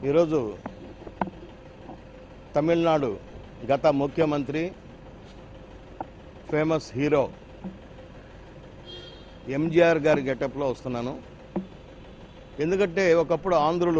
ఈరోజు తమిళనాడు గత ముఖ్యమంత్రి ఫేమస్ హీరో ఎంజిఆర్ గారి గెటప్లో వస్తున్నాను ఎందుకంటే ఒకప్పుడు ఆంధ్రులు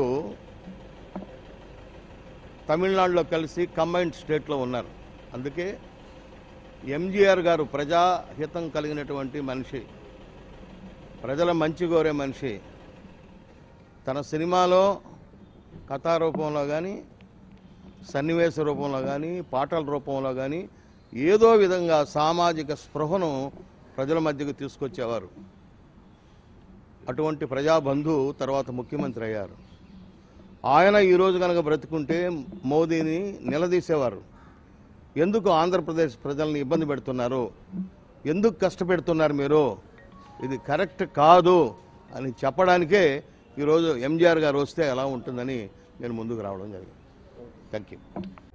తమిళనాడులో కలిసి కంబైన్డ్ స్టేట్లో ఉన్నారు అందుకే ఎంజిఆర్ గారు ప్రజాహితం కలిగినటువంటి మనిషి ప్రజల మంచి కోరే మనిషి తన సినిమాలో కథారూపంలో కానీ సన్నివేశ రూపంలో కానీ పాటల రూపంలో కానీ ఏదో విధంగా సామాజిక స్పృహను ప్రజల మధ్యకు తీసుకొచ్చేవారు అటువంటి ప్రజాబంధు తర్వాత ముఖ్యమంత్రి అయ్యారు ఆయన ఈరోజు కనుక బ్రతుకుంటే మోదీని నిలదీసేవారు ఎందుకు ఆంధ్రప్రదేశ్ ప్రజల్ని ఇబ్బంది పెడుతున్నారు ఎందుకు కష్టపెడుతున్నారు మీరు ఇది కరెక్ట్ కాదు అని చెప్పడానికే ఈరోజు ఎంజిఆర్ గారు వస్తే ఎలా ఉంటుందని నేను ముందుకు రావడం జరిగింది థ్యాంక్ యూ